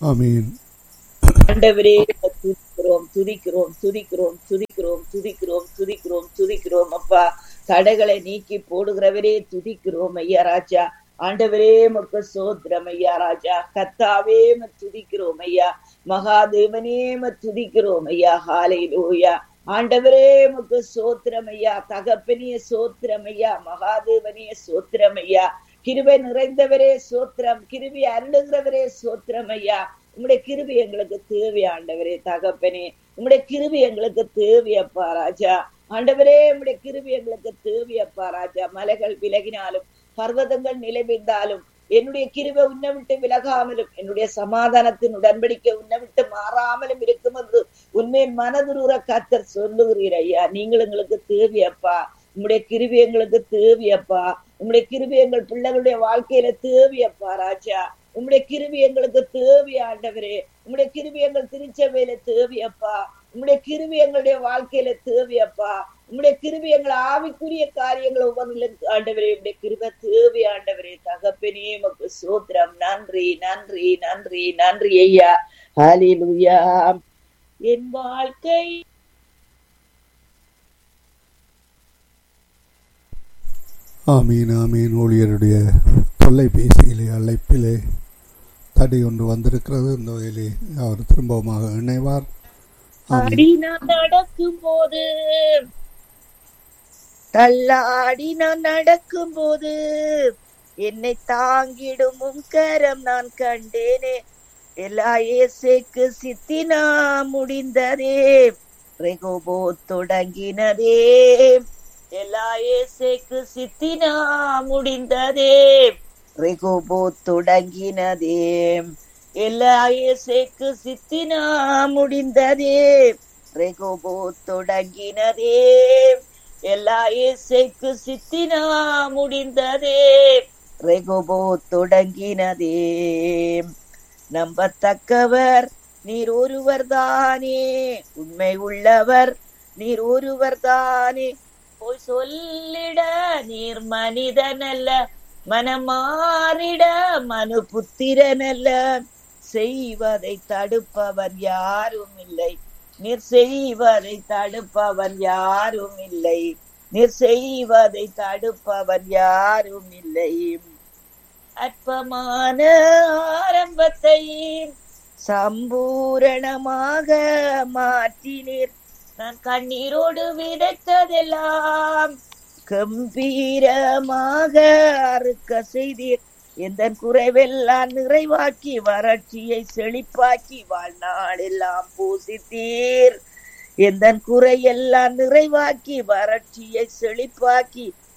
ஆமீன் ஆண்டவரே துதிக்கிறோம் துதிக்கிறோம் துதிக்கிறோம் துதிக்கிறோம் துதிக்கிறோம் துதிக்கிறோம் துதிக்கிறோம் அப்பா தடைகளை நீக்கி போடுகிறவரே துதிக்கிறோம் ஐயா ராஜா ஆண்டவரே மக்கு சோத்திரம் ஐயா ராஜா கத்தாவே ம துதிக்கிறோம் ஐயா மகாதேவனே ம துதிக்கிறோம் ஐயா ஹாலை லோயா ஆண்டவரே மக்கு சோத்திரம் ஐயா தகப்பனிய சோத்திரம் ஐயா மகாதேவனிய சோத்திரம் ஐயா கிருபை நிறைந்தவரே சோத்திரம் கிருபி அருளுகிறவரே சோத்திரம் ஐயா உம்முடைய கிருபி எங்களுக்கு தேவை ஆண்டவரே தகப்பனே உம்முடைய கிருபி எங்களுக்கு தேவையப்பா ராஜா ஆண்டவரே உம்முடைய கிருபி எங்களுக்கு தேவையப்பா ராஜா மலைகள் விலகினாலும் பர்வதங்கள் நிலைவிந்தாலும் என்னுடைய கிருபை உன்னை விட்டு விலகாமலும் என்னுடைய சமாதானத்தின் உடன்படிக்கை உன்னை விட்டு மாறாமலும் இருக்கும் என்று உண்மையின் மனதுருற கத்தர் சொல்லுகிறீர் ஐயா நீங்கள் எங்களுக்கு தேவையப்பா உம்முடைய கிருபி எங்களுக்கு தேவையப்பா உம்முடைய கிருபி எங்கள் பிள்ளைகளுடைய வாழ்க்கையில தேவையப்பா ராஜா உம்முடைய கிருபி எங்களுக்கு தேவை ஆண்டவரே உம்முடைய கிருபி எங்கள் திருச்சபையில தேவையப்பா உம்முடைய கிருபி எங்களுடைய வாழ்க்கையில தேவையப்பா உம்முடைய கிருபி எங்கள் ஆவிக்குரிய காரியங்கள் ஒவ்வொன்றிலும் ஆண்டவரே உம்முடைய கிருப தேவை ஆண்டவரே தகப்பனே உமக்கு சோத்திரம் நன்றி நன்றி நன்றி நன்றி ஐயா ஹalleluya என் வாழ்க்கை ஆமீன் ஆமீன் ஊழியருடைய தொல்லைபேசியிலே அழைப்பிலே தடை ஒன்று வந்திருக்கிறது இந்த வகையிலே அவர் திரும்பவுமாக இணைவார் ஆமீன் ஆடி நான் நடக்கும் போது தள்ளாடி நான் நடக்கும் போது என்னை தாங்கிடும் உம் கரம் நான் கண்டேனே எல்லா இயேசுக்கு சித்தினா முடிந்ததே ரெகோபோ தொடங்கினதே எல்லா இயேசுக்கு சித்தினா முடிந்ததே ரெகோபோ தொடங்கினதே எல்லா இயேசுக்கு சித்தினா முடிந்ததே ரெகோபோ தொடங்கினதே எல்லா இயேசுக்கு சித்தினா முடிந்ததே ரெகோபோ தொடங்கினதே நம்பத்தக்கவர் நீர் ஒருவர் தானே உண்மை உள்ளவர் நீர் ஒருவர் தானே போய் சொல்லிட நீர் மனிதனல்ல மனமாறிட மனு புத்திரனல்ல செய்வதை தடுப்பவன் யாரும் இல்லை நீர் செய்வதை தடுப்பவன் யாரும் இல்லை நீர் செய்வதை தடுப்பவன் யாரும் இல்லை அற்பமான ஆரம்பத்தை சம்பூரணமாக மாற்றினீர் நான் கண்ணீரோடு விதைத்ததெல்லாம் கம்பீரமாக அறுக்க செய்தீர் எந்த குறைவெல்லாம் நிறைவாக்கி வறட்சியை செழிப்பாக்கி வாழ்நாளெல்லாம் பூசித்தீர் எந்த குறையெல்லாம் நிறைவாக்கி வறட்சியை செழிப்பாக்கி